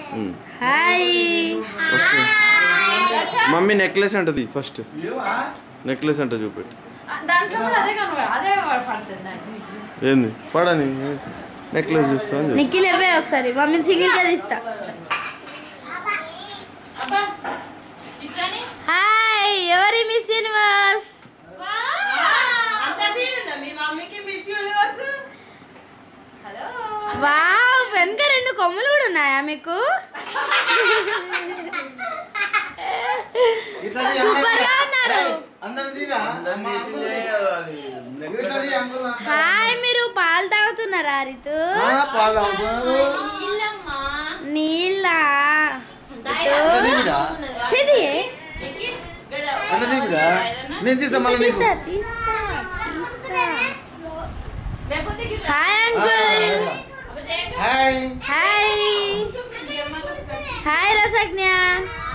ఉమ్. Hi వస్తుంది mummy necklace అంటది first necklace అంట చూపెట్టు దాంట్లో కూడా అదే కను అదే పడుతుంది నాకు. ఏంది పడని నెక్లెస్ చూస్తా అని చెప్పు. నిఖిల్ ఇరవై ఒకసారి మమ్మీని సింగిల్గా తీస్తా అబ్బా చిత్రాని హాయ్ ఎవరి మిస్ యూనివర్స్ అంత సీన్ ఉందా మీ మమ్మీకి మిస్ యూనివర్స్ హలో వావ్ వెనక రెండు కొమ్ములు కూడా ఉన్నాయా మీకు సూపర్ గా ఉన్నారు హాయ్ మీరు పాలు తాగుతున్నారా రితు నీళ్ళమ్మా నీళ్ళ దాయిరా. చెది ఎక్కి, గడ. నేను తీస్తా మళ్ళీ నీకు తీస్తా తీస్తా తీస్తా లేకపోతే గిట్ల. హాయ్ అంకుల్ అబ్బా, జయక్క. హాయ్ హాయ్ మీ అమ్మకు హాయ్ రసజ్ఞ